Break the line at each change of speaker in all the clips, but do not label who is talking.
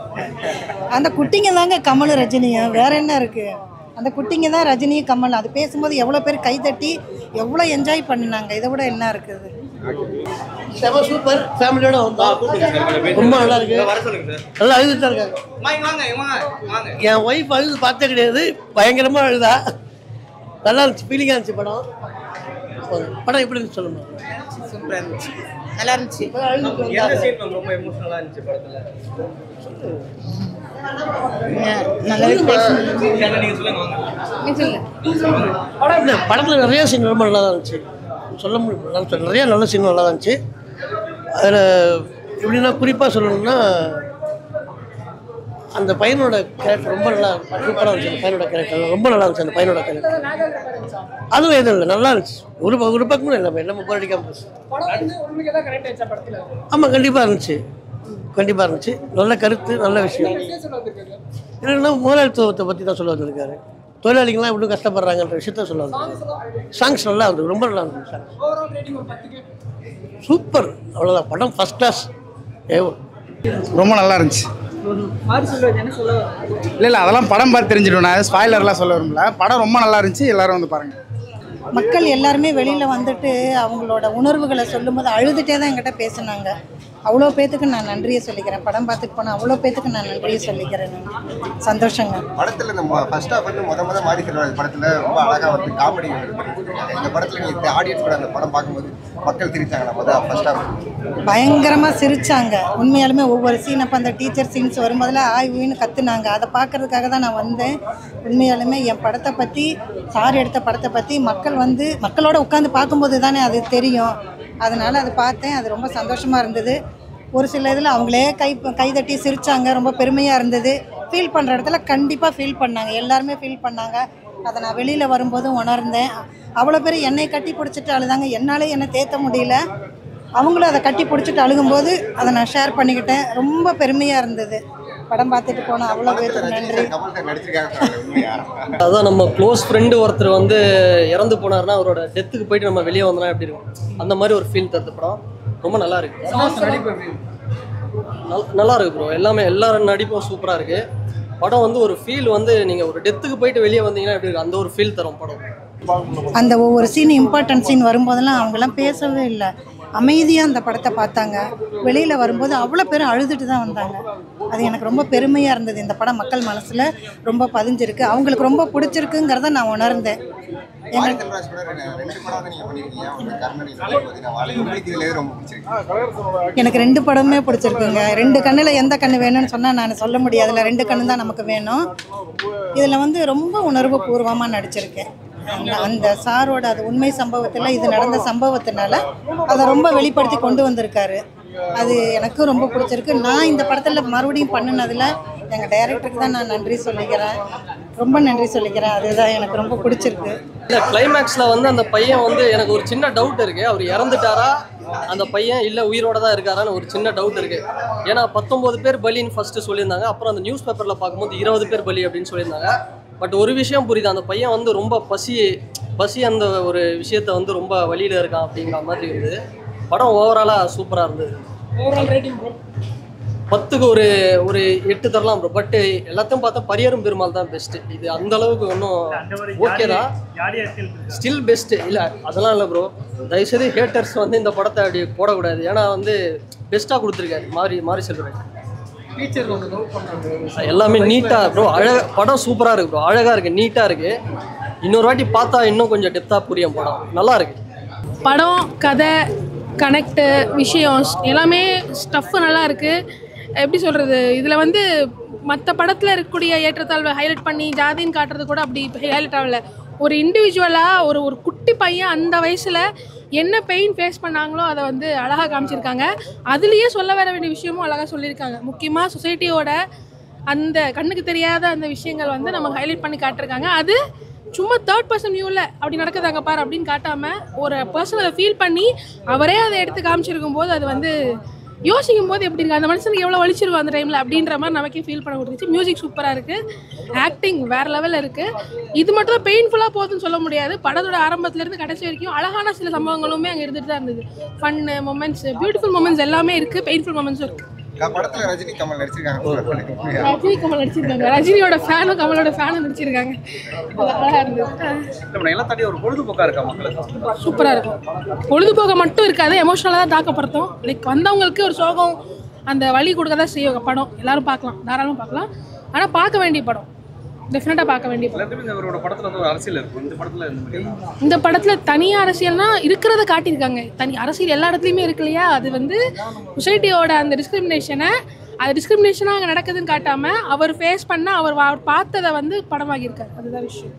அந்த குட்டிங்க தாங்க கமல் ரஜினியும் வேற என்ன இருக்கு அந்த குட்டிங்க தான் ரஜினியும் கமல் அது பேசும்போது எவ்வளோ பேர் கைத்தட்டி எவ்வளோ என்ஜாய் பண்ணினாங்க இதை விட என்ன இருக்குது
செம சூப்பர் ஃபேமிலியோட வந்தோம் ரொம்ப நல்லா இருக்கு நல்லா அழுதுட்டு தான் இருக்காங்க என் ஒய்ஃப் அழுது பார்த்தே கிடையாது பயங்கரமா அழுதா நல்லா இருந்துச்சு ஃபீலிங்காக இருந்துச்சு படம் படம் எப்படி இருந்துச்சு சொல்லுங்க
சூப்பராக இருந்துச்சு நல்லா இருந்துச்சு நல்லாவே
படம் இல்லை படத்தில் நிறைய சீன் ரொம்ப நல்லா தான் இருந்துச்சு சொல்ல முடியும் நல்லா சொல்ல- நிறைய நல்ல சீன் நல்லா தான் இருந்துச்சு அதில் எப்படின்னா குறிப்பாக சொல்லணும்னா அந்த பையனோட கேரக்டர் ரொம்ப நல்லா சூப்பராக இருந்துச்சு அந்த பையனோட கேரக்டர் ரொம்ப நல்லா இருந்துச்சு அந்த பையனோட கேரக்டர் அதுவும் எதுவும் இல்லை நல்லா இருந்துச்சு ஒரு ப- ஒரு பக்கமும் இல்லை எல்லாமே போர் அடிக்காம போச்சு ஆமாம் கண்டிப்பாக இருந்துச்சு கண்டிப்பாக இருந்துச்சு நல்ல கருத்து நல்ல விஷயம் என்னன்னா முதலாளித்துவத்தை பற்றி தான் சொல்ல வந்திருக்காரு தொழிலாளிகள்லாம் இன்னும் கஷ்டப்படுறாங்கன்ற விஷயத்த சொல்ல வந்திருக்காரு சாங்ஸ் நல்லா இருந்தது ரொம்ப நல்லா இருந்தது சாங்ஸ் சூப்பர் அவ்வளோதான் படம் ஃபஸ்ட் கிளாஸ் ஏவோ
ரொம்ப நல்லா இருந்துச்சு இல்லை இல்லை அதெல்லாம் படம் பார்த்து தெரிஞ்சிடும் நான் ஸ்பாய்லர்லாம் சொல்ல விரும்பல படம் ரொம்ப நல்லா இருந்துச்சு எல்லாரும் வந்து பாருங்க
மக்கள் எல்லாருமே வெளியில் வந்துட்டு அவங்களோட உணர்வுகளை சொல்லும்போது அழுதுகிட்டே தான் என்கிட்ட பேசுனாங்க அவ்வளோ பேத்துக்கு நான் நன்றியை சொல்லிக்கிறேன் படம் பார்த்துட்டு போனால் அவ்வளோ பேத்துக்கு நான் நன்றியை சொல்லிக்கிறேன் நான் சந்தோஷங்க
படத்துல இந்த ஃபர்ஸ்ட் ஹாஃப் வந்து முத முத மாரி செல்வராஜ் படத்துல ரொம்ப அழகா வந்து காமெடி இந்த படத்துல நீங்க ஆடியன்ஸ் கூட அந்த படம் பார்க்கும்போது மக்கள் சிரிச்சாங்களா முத ஃபர்ஸ்ட் ஹாஃப்
பயங்கரமாக சிரிச்சாங்க உண்மையாலுமே ஒவ்வொரு சீன் அப்போ அந்த டீச்சர் சீன்ஸ் வரும்போதில் ஆய் ஊயின்னு கத்துனாங்க அதை பார்க்கறதுக்காக தான் நான் வந்தேன் உண்மையாலுமே என் படத்தை பற்றி சார் எடுத்த படத்தை பற்றி மக்கள் வந்து மக்களோட உட்காந்து பார்க்கும்போது தானே அது தெரியும் அதனால் அது பார்த்தேன் அது ரொம்ப சந்தோஷமாக இருந்தது ஒரு சில இதில் அவங்களே கை கைதட்டி சிரிச்சாங்க ரொம்ப பெருமையாக இருந்தது ஃபீல் பண்ணுற இடத்துல கண்டிப்பாக ஃபீல் பண்ணாங்க எல்லாருமே ஃபீல் பண்ணாங்க அதை நான் வெளியில் வரும்போதும் உணர்ந்தேன் அவ்வளோ பேர் என்னை கட்டி பிடிச்சிட்டு அழுதாங்க என்னாலே என்னை தேத்த முடியல அவங்களும் அதை கட்டி பிடிச்சிட்டு அழுகும்போது அதை நான் ஷேர் பண்ணிக்கிட்டேன் ரொம்ப பெருமையாக இருந்தது படம் பார்த்துட்டு போனேன் அவ்வளோ பேருக்கு நன்றி
கமல் சார் நடிச்சிருக்காங்க சொன்னாங்க, உண்மையா
அதான் நம்ம க்ளோஸ் ஃப்ரெண்டு ஒருத்தர் வந்து இறந்து போனாருன்னா அவரோட டெத்துக்கு போயிட்டு நம்ம வெளியே வந்தோம்னா எப்படி இருக்கும் அந்த மாதிரி ஒரு ஃபீல் தருது படம் ரொம்ப நல்லா இருக்கு நல்- நல்லா இருக்கு ப்ரோ எல்லாமே எல்லாரும் நடிப்பும் சூப்பராக இருக்கு படம் வந்து ஒரு ஃபீல் வந்து நீங்கள் ஒரு டெத்துக்கு போயிட்டு வெளியே வந்தீங்கன்னா எப்படி இருக்கு அந்த ஒரு ஃபீல் தரும் படம்
அந்த ஒவ்வொரு சீன் இம்பார்ட்டன்ட் சீன் வரும்போதெல்லாம் அவங்கெல்லாம் பேசவே இல்லை அமைதியாக அந்த படத்தை பார்த்தாங்க வெளியில் வரும்போது அவ்வளோ பேர் அழுதுட்டு தான் வந்தாங்க அது எனக்கு ரொம்ப பெருமையாக இருந்தது இந்த படம் மக்கள் மனசில் ரொம்ப பதிஞ்சிருக்கு அவங்களுக்கு ரொம்ப பிடிச்சிருக்குங்கிறத நான் உணர்ந்தேன்
மாரி செல்வராஜ் கூட ரெண்டு ரெண்டு படம் வந்து நீங்க பண்ணிருக்கீங்க ஒன்று கர்ணன் இன்னொன்று பார்த்தீங்கன்னா வாழை உங்களுக்கு இதுல எது ரொம்ப பிடிச்சிருக்கு
எனக்கு ரெண்டு படமே பிடிச்சிருக்குங்க ரெண்டு கண்ணில் எந்த கண்ணு வேணும்னு சொன்னால் நான் சொல்ல முடியாதுல்ல ரெண்டு கண்ணு தான் நமக்கு வேணும் இதில் வந்து ரொம்ப உணர்வு பூர்வமாக நடிச்சிருக்கேன் அந்த அந்த சாரோட அது உண்மை சம்பவத்தில் இது நடந்த சம்பவத்தினால அதை ரொம்ப வெளிப்படுத்தி கொண்டு வந்திருக்காரு அது எனக்கும் ரொம்ப பிடிச்சிருக்கு நான் இந்த படத்தில் மறுபடியும் பண்ணினதில் எங்கள் டைரக்டருக்கு தான் நான் நன்றி சொல்லிக்கிறேன் ரொம்ப நன்றி சொல்லிக்கிறேன் அதுதான் எனக்கு ரொம்ப பிடிச்சிருக்கு
இல்லை கிளைமேக்ஸில் வந்து அந்த பையன் வந்து எனக்கு ஒரு சின்ன டவுட் இருக்கு அவர் இறந்துட்டாரா அந்த பையன் இல்லை உயிரோட தான் இருக்காரான்னு ஒரு சின்ன டவுட் இருக்கு ஏன்னா பத்தொன்பது பேர் பலின்னு ஃபர்ஸ்ட் சொல்லியிருந்தாங்க அப்புறம் அந்த நியூஸ் பேப்பரில் பார்க்கும்போது இருபது பேர் பலி அப்படின்னு சொல்லியிருந்தாங்க பட் ஒரு விஷயம் புரியுது அந்த பையன் வந்து ரொம்ப பசி பசி அந்த ஒரு விஷயத்த வந்து ரொம்ப வழியில் இருக்கான் அப்படிங்கிற மாதிரி இருந்தது படம் ஓவராலாக சூப்பராக இருந்தது பத்துக்கு ஒரு ஒரு எட்டு தரலாம் ப்ரோ பட் எல்லாத்தையும் பார்த்தா பரியரும் பெருமாள் தான் பெஸ்ட் இது அந்த அளவுக்கு ஒன்றும் ஓகே தான் ஸ்டில் பெஸ்ட் இல்லை அதெல்லாம் இல்லை ப்ரோ தயவுசெய்து ஹேட்டர்ஸ் வந்து இந்த படத்தை அப்படி போடக்கூடாது ஏன்னா வந்து பெஸ்ட்டாக கொடுத்துருக்காரு மாறி மாறி செல்வராஜ் எல்லாமே நீட்டாக ப்ரோ அழக படம் சூப்பராக இருக்கு ப்ரோ அழகாக இருக்கு நீட்டாக இருக்கு இன்னொரு வாட்டி பார்த்தா இன்னும் கொஞ்சம் டெப்த்தாக புரியும் படம் நல்லா இருக்கு
படம் கதை கனெக்டு விஷயம் எல்லாமே ஸ்டஃப்பு நல்லா இருக்குது எப்படி சொல்கிறது இதில் வந்து மற்ற படத்தில் இருக்கக்கூடிய ஏற்றத்தாழ்வை ஹைலைட் பண்ணி ஜாதின்னு காட்டுறது கூட அப்படி ஹைலைட் ஆகல ஒரு இண்டிவிஜுவலாக ஒரு ஒரு குட்டி பையன் அந்த வயசில் என்ன பெயின் ஃபேஸ் பண்ணாங்களோ அதை வந்து அழகாக காமிச்சிருக்காங்க அதுலேயே சொல்ல வர வேண்டிய விஷயமும் அழகாக சொல்லியிருக்காங்க முக்கியமாக சொசைட்டியோட அந்த கண்ணுக்கு தெரியாத அந்த விஷயங்கள் வந்து நம்ம ஹைலைட் பண்ணி காட்டிருக்காங்க அது சும்மா தேர்ட் பர்சன் வியூவில் அப்படி நடக்குதாங்க பாரு அப்படின்னு காட்டாம ஒரு பர்சன் அதை ஃபீல் பண்ணி அவரே அதை எடுத்து காமிச்சிருக்கும் போது அது வந்து யோசிக்கும் போது எப்படி இருக்கு அந்த மனுஷனுக்கு எவ்வளோ வலிச்சிருக்கும் அந்த டைமில் அப்படின்ற மாதிரி நமக்கே ஃபீல் பண்ண கொடுத்துச்சு மியூசிக் சூப்பராக இருக்குது ஆக்டிங் வேறு லெவலில் இருக்குது இது மட்டும் தான் பெயின்ஃபுல்லாக போகுதுன்னு சொல்ல முடியாது படத்தோட ஆரம்பத்துலேருந்து கடைசி வரைக்கும் அழகான சில சம்பவங்களுமே அங்கே இருந்துட்டு தான் இருந்தது ஃபன்னு மொமெண்ட்ஸ் பியூட்டிஃபுல் மொமெண்ட்ஸ் எல்லாமே இருக்குது பெயின்ஃபுல் மொமெண்ட்ஸும் இருக்குது
க- படத்துல ரஜினி கமல் நடிச்சிருக்காங்க
ரஜினி கமல் நடிச்சிருக்காங்க ரஜினியோட ஃபேனும் கமலோட ஃபேனும் நடிச்சிருக்காங்க அது அழகா இருந்தது
நம்ம எல்லாம் தாண்டி ஒரு பொழுதுபோக்கா இருக்கா மக்களுக்கு
சூப்பராக இருக்கும் பொழுதுபோக மட்டும் இருக்காது எமோஷனலாக தான் தாக்கப்படுத்தும் லைக் வந்தவங்களுக்கு ஒரு சோகம் அந்த வழி கொடுக்க தான் செய்யும் படம் எல்லாரும் பார்க்கலாம் தாராளமாக பார்க்கலாம் ஆனால் பார்க்க வேண்டிய படம் டெஃபினட்டாக பார்க்க வேண்டிய படம்
எல்லாத்துமே இவரோட படத்துல வந்து ஒரு அரசியல் இருக்கும் இந்த படத்துல இந்த மாதிரி
இந்த படத்தில் தனியாக அரசியல்னா இருக்கிறத காட்டியிருக்காங்க தனி அரசியல் எல்லா இடத்துலையுமே இருக்கு இல்லையா அது வந்து சொசைட்டியோட அந்த டிஸ்கிரிமினேஷனை அது டிஸ்கிரிமினேஷனாக அங்கே நடக்குதுன்னு காட்டாம அவர் ஃபேஸ் பண்ண அவர் வா- அவர் பார்த்ததை வந்து படமாகியிருக்காரு அதுதான் விஷயம்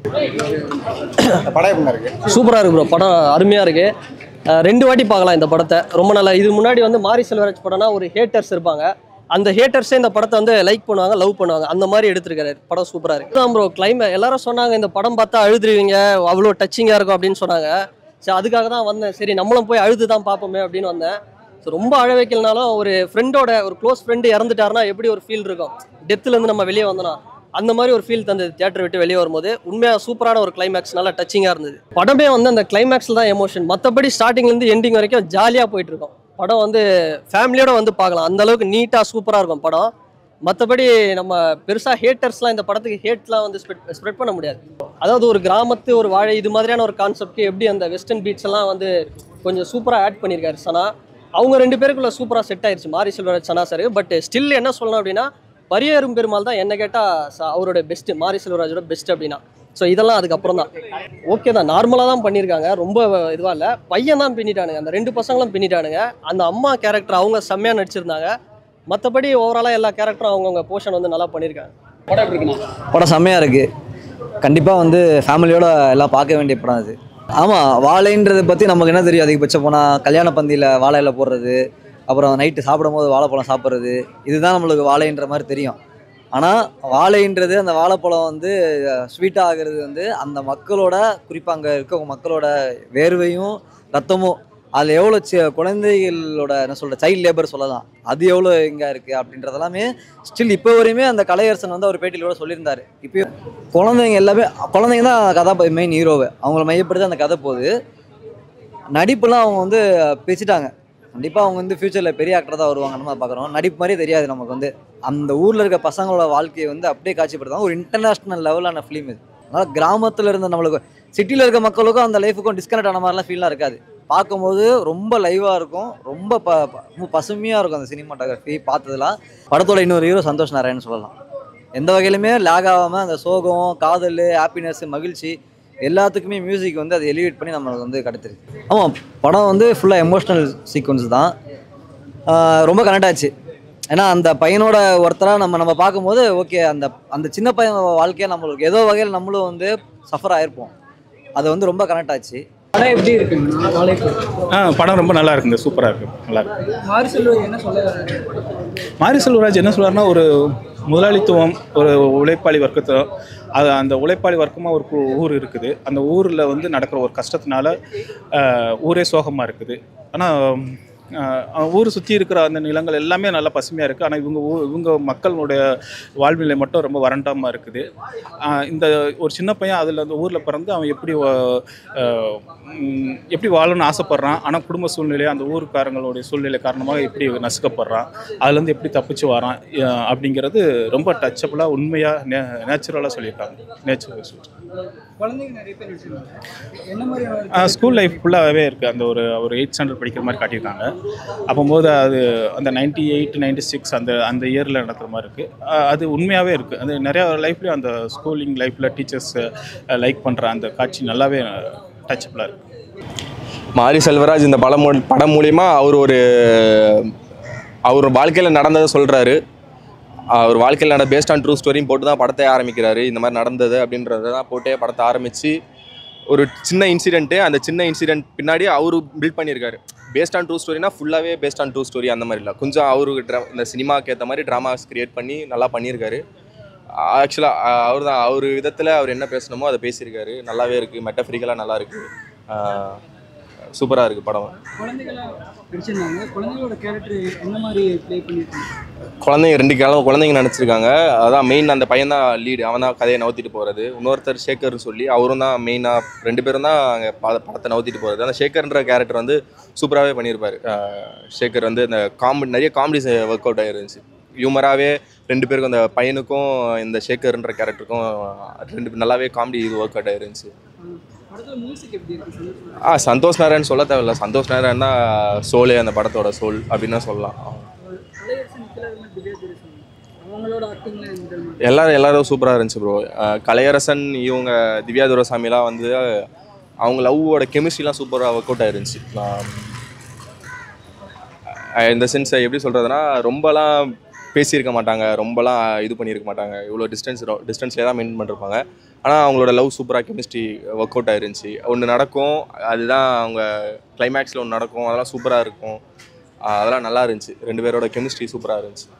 படம் எப்படி இருக்கு
சூப்பராக இருக்கு ப்ரோ படம் அருமையாக இருக்கு அஹ் ரெண்டு வாட்டி பார்க்கலாம் இந்த படத்தை ரொம்ப நல்லா இது முன்னாடி வந்து மாரி செல்வராஜ் படம்னா ஒரு ஹேட்டர்ஸ் இருப்பாங்க அந்த ஹேட்டர்ஸே இந்த படத்தை வந்து லைக் பண்ணுவாங்க லவ் பண்ணுவாங்க அந்த மாதிரி எடுத்திருக்காரு படம் சூப்பராக இருக்கு தான் ப்ரோ கிளைமே எல்லாரும் சொன்னாங்க இந்த படம் பார்த்தா அழுதுருவீங்க அவ்வளோ டச்சிங்காக இருக்கும் அப்படின்னு சொன்னாங்க சரி அதுக்காக தான் வந்தேன் சரி நம்மளும் போய் அழுது தான் பார்ப்போமே அப்படின்னு வந்தேன் ஸோ ரொம்ப அழ வைக்கலனாலும் ஒரு ஃப்ரெண்டோட ஒரு க்ளோஸ் ஃப்ரெண்டு இறந்துட்டாருன்னா எப்படி ஒரு ஃபீல் இருக்கும் டெத்துலேருந்து நம்ம வெளியே வந்தோம்னா அந்த மாதிரி ஒரு ஃபீல் தந்தது தியேட்டர் விட்டு வெளியே வரும்போது உண்மையாக சூப்பரான ஒரு கிளைமேக்ஸ் நல்லா டச்சிங்காக இருந்தது படமே வந்து அந்த கிளைமேக்ஸில் தான் எமோஷன் மற்றபடி ஸ்டார்டிங்லேருந்து எண்டிங் வரைக்கும் ஜாலியாக போயிட்டு இருக்கும் படம் வந்து ஃபேமிலியோட வந்து பார்க்கலாம் அந்த அளவுக்கு நீட்டாக சூப்பராக இருக்கும் படம் மற்றபடி நம்ம பெருசாக ஹேட்டர்ஸ்லாம் இந்த படத்துக்கு ஹேட்லாம் வந்து ஸ்ப்ரெட் ஸ்ப்ரெட் பண்ண முடியாது அதாவது ஒரு கிராமத்து ஒரு வாழை இது மாதிரியான ஒரு கான்செப்ட்க்கு எப்படி அந்த வெஸ்டர்ன் பீட்ஸ் எல்லாம் வந்து கொஞ்சம் சூப்பராக ஆட் பண்ணியிருக்காரு சனா அவங்க ரெண்டு பேருக்குள்ள சூப்பராக செட் ஆயிருச்சு மாரி செல்வராஜ் சனா சார் பட் ஸ்டில் என்ன சொல்லணும் அப்படின்னா பரியேறும் பெருமாள் தான் என்ன கேட்டால் அவரோட பெஸ்ட்டு மாரி செல்வராஜோட பெஸ்ட் அப்படின்னா ஸோ இதெல்லாம் அதுக்கப்புறம் தான் ஓகே தான் நார்மலாக தான் பண்ணியிருக்காங்க ரொம்ப இதுவாக இல்லை பையன் தான் பின்னிட்டானுங்க அந்த ரெண்டு பசங்களும் பின்னிட்டானுங்க அந்த அம்மா கேரக்டர் அவங்க செம்மையாக நடிச்சிருந்தாங்க மற்றபடி ஓவராலாக எல்லா கேரக்டரும் அவங்கவுங்க போர்ஷன் வந்து நல்லா பண்ணியிருக்காங்க
படம் எப்படி இருக்குண்ணா
படம் செம்மையாக இருக்குது கண்டிப்பாக வந்து ஃபேமிலியோட எல்லாம் பார்க்க வேண்டிய படம் அது ஆமாம் வாழைன்றதை பற்றி நமக்கு என்ன தெரியும் அதிகபட்சம் போனால் கல்யாண பந்தியில் வாழையில போடுறது அப்புறம் நைட்டு சாப்பிடும் போது வாழைப்பழம் சாப்பிட்றது இதுதான் நம்மளுக்கு வாழைன்ற மாதிரி தெரியும் ஆனால் வாழைன்றது அந்த வாழைப்பழம் வந்து ஸ்வீட்டாக ஆகிறது வந்து அந்த மக்களோட குறிப்பாக அங்கே இருக்க மக்களோட வேர்வையும் ரத்தமும் அதில் எவ்வளோ சி குழந்தைகளோட என்ன சொல்கிற சைல்ட் லேபர் சொல்லலாம் அது எவ்வளோ இங்கே இருக்குது அப்படின்றதெல்லாமே ஸ்டில் இப்போ வரையுமே அந்த கலையரசன் வந்து அவர் பேட்டியில் கூட சொல்லியிருந்தாரு இப்போ குழந்தைங்க எல்லாமே குழந்தைங்க தான் கதா மெயின் ஹீரோவை அவங்கள மையப்படுத்தி அந்த கதை போகுது நடிப்புலாம் அவங்க வந்து பேசிட்டாங்க கண்டிப்பாக அவங்க வந்து ஃப்யூச்சரில் பெரிய ஆக்டர் தான் வருவாங்க நம்ம பார்க்குறோம் நடிப்பு மாதிரியே தெரியாது நமக்கு வந்து அந்த ஊரில் இருக்க பசங்களோட வாழ்க்கையை வந்து அப்படியே காட்சிப்படுத்தாங்க ஒரு இன்டர்நேஷ்னல் லெவலான ஃபிலிம் இது அதனால் கிராமத்தில் இருந்த நம்மளுக்கு சிட்டியில் இருக்க மக்களுக்கும் அந்த லைஃபுக்கும் டிஸ்கனெக்ட் ஆன மாதிரிலாம் ஃபீல்லாம் இருக்காது பார்க்கும்போது ரொம்ப லைவாக இருக்கும் ரொம்ப ப ப- ரொம்ப பசுமையாக இருக்கும் அந்த சினிமாட்டோகிராஃபி பார்த்ததுலாம் படத்தோட இன்னொரு ஹீரோ சந்தோஷ் நாராயணன் சொல்லலாம் எந்த வகையிலுமே லேக் ஆகாமல் அந்த சோகம் காதல் ஹாப்பினஸ் மகிழ்ச்சி எல்லாத்துக்குமே மியூசிக் வந்து அதை எலிவேட் பண்ணி நம்மளுக்கு வந்து கிடைச்சிருக்கு ஆமாம் படம் வந்து ஃபுல்லாக எமோஷ்னல் சீக்வன்ஸ் தான் ஆஹ் ரொம்ப கனெக்ட் ஆச்சு ஏன்னா அந்த பையனோட ஒருத்தராக நம்ம நம்ம பார்க்கும்போது ஓகே அந்த அந்த சின்ன பையன் வாழ்க்கையை நம்மளுக்கு ஏதோ வகையில் நம்மளும் வந்து சஃபர் ஆயிருப்போம் அது வந்து ரொம்ப கனெக்ட் ஆச்சு
படம் எப்படி இருக்குங்க நாளைக்கு
ஆ படம் ரொம்ப நல்லா இருக்குங்க சூப்பராக இருக்கு நல்லா இருக்கு
மாரி செல்வராஜ் என்ன சொல்ல வர்றாரு
மாரி செல்வராஜ் என்ன சொல்றாருன்னா ஒரு முதலாளித்துவம் ஒரு உழைப்பாளி வர்க்கத்தை அது அந்த உழைப்பாளி வர்க்கமாக ஒரு கு- ஊர் இருக்குது அந்த ஊரில் வந்து நடக்கிற ஒரு கஷ்டத்தினால ஆஹ், ஊரே சோகமாக இருக்குது ஆனால் ஊர் சுற்றி இருக்கிற அந்த நிலங்கள் எல்லாமே நல்லா பசுமையாக இருக்குது ஆனால் இவங்க ஊ இவங்க மக்களுடைய வாழ்நிலை மட்டும் ரொம்ப வறண்டாமல் இருக்குது ஆஹ், இந்த ஒரு சின்ன பையன் அதில் அந்த ஊரில் பிறந்து அவன் எப்படி வா- ஆஹ், ம், எப்படி வாழணும்னு ஆசைப்பட்றான் ஆனால் குடும்ப சூழ்நிலை அந்த ஊருக்காரங்களுடைய சூழ்நிலை காரணமாக எப்படி நசுக்கப்படுறான் அதுலேருந்து எப்படி தப்பிச்சு வரான் அஹ் அப்படிங்கிறது ரொம்ப டச்சபிளாக உண்மையாக நே நேச்சுரலாக சொல்லியிருக்காங்க நேச்சுரல்
குழந்தைங்க நிறைய பேர் வச்சிருக்காங்க என்ன மாதிரியான
ஸ்கூல் லைஃப் ஃபுல்லாகவே இருக்குது அந்த ஒரு ஒரு எயிட் ஸ்டாண்டர்ட் படிக்கிற மாதிரி காட்டியிருக்காங்க அப்போது அது அந்த நைன்டி எயிட் நைன்டி சிக்ஸ் அந்த அந்த இயரில் நடக்கிற மாதிரி இருக்குது அது உண்மையாகவே இருக்குது அது நிறையா லைஃப்லேயும் அந்த ஸ்கூலிங் லைஃப்பில் டீச்சர்ஸ் லைக் பண்ணுற அந்த காட்சி நல்லாவே டச்சபிளாக இருக்குது
மாரி செல்வராஜ் இந்த படம் மூ- படம் மூலிமா அவர் ஒரு அவர் வாழ்க்கையில் நடந்ததை சொல்கிறாரு அவர் வாழ்க்கையில் நட பேஸ்ட் ஆன் ட்ரூ ஸ்டோரியும் போட்டு தான் படத்தை ஆரம்பிக்கிறாரு இந்த மாதிரி நடந்தது அப்படின்றத தான் போட்டே படத்தை ஆரம்பித்து ஒரு சின்ன இன்சிடென்ட்டு அந்த சின்ன இன்சிடென்ட் பின்னாடி அவரு பில்ட் பண்ணியிருக்காரு பேஸ்ட் ஆன் ட்ரூ ஸ்டோரினா ஃபுல்லாகவே பேஸ்ட் ஆன் ட்ரூ ஸ்டோரி அந்த மாதிரி இல்லை கொஞ்சம் அவருக்கு ட்ரா இந்த சினிமாவுக்கு ஏற்ற மாதிரி ட்ராமாஸ் கிரியேட் பண்ணி நல்லா பண்ணியிருக்காரு ஆக்சுவலாக அவர் தான் அவர் விதத்தில் அவர் என்ன பேசணுமோ அதை பேசியிருக்காரு நல்லாவே இருக்குது மெட்டஃபரிக்கலாக நல்லா இருக்குது சூப்பராக இருக்குது படம்
குழந்தைகளாம் நடிச்சிருந்தாங்க குழந்தைகளோட கேரக்டர் என்ன மாதிரி ப்ளே பண்ணியிருக்காங்க
குழந்தைங்க ரெண்டு கிழமை குழந்தைங்க நடிச்சிருக்காங்க அதான் மெயின் அந்த பையன் தான் லீடு அவன் தான் கதையை நவுத்திட்டு போகிறது இன்னொருத்தர் ஷேக்கர்னு சொல்லி அவரும் தான் மெயினாக ரெண்டு பேரும் தான் அங்கே படத்தை நவுத்திட்டு போகிறது அந்த ஷேக்கர்ன்ற கேரக்டர் வந்து சூப்பராகவே பண்ணியிருப்பார் ஷேக்கர் வந்து இந்த காமெடி நிறைய காமெடிஸ் ஒர்க் அவுட் ஆகிருந்துச்சு ஹியூமராகவே ரெண்டு பேருக்கும் அந்த பையனுக்கும் இந்த ஷேக்கர்ன்ற கேரக்டருக்கும் ரெண்டு நல்லாவே காமெடி இது ஒர்க் அவுட் ஆகிருந்துச்சு
படத்துல மியூசிக் எப்படி இருக்கு சொல்லுங்க
ஆ சந்தோஷ் நாராயண் சொல்ல தேவையில்ல சந்தோஷ் நாராயண் தான் சோலே அந்த படத்தோட சோல் அப்படின்னு தான் சொல்லலாம்
கலையரசன் நிக்கலாதெல்லாம் திவ்யா தேரசன் அவங்களோட ஆக்டிங்லாம் எந்த மாதிரி
எல்லாரும் எல்லாரும் சூப்பராக இருந்துச்சு ப்ரோ கலையரசன் இவங்க திவ்யா துரசாமிலாம் வந்து அவங்க லவ்வோட கெமிஸ்ட்ரிலாம் சூப்பராக ஒர்க் அவுட் ஆயிருந்துச்சு இந்த சென்ஸ் எப்படி சொல்கிறதுனா ரொம்பலாம் பேசியிருக்க மாட்டாங்க ரொம்பலாம் இது பண்ணியிருக்க மாட்டாங்க இவ்வளோ டிஸ்டன்ஸ் டிஸ்டன்ஸ்லேயே தான் மெயின்டைன் பண்ணிருப்பாங்க ஆனால் அவங்களோட லவ் சூப்பராக கெமிஸ்ட்ரி ஒர்க் அவுட் ஆயிருந்துச்சு ஒன்று நடக்கும் அதுதான் அவங்க கிளைமேக்ஸில் ஒன்று நடக்கும் அதெல்லாம் சூப்பராக இருக்கும் அதெல்லாம் நல்லா இருந்துச்சு ரெண்டு பேரோட கெமிஸ்ட்ரி சூப்பராக இருந்துச்சு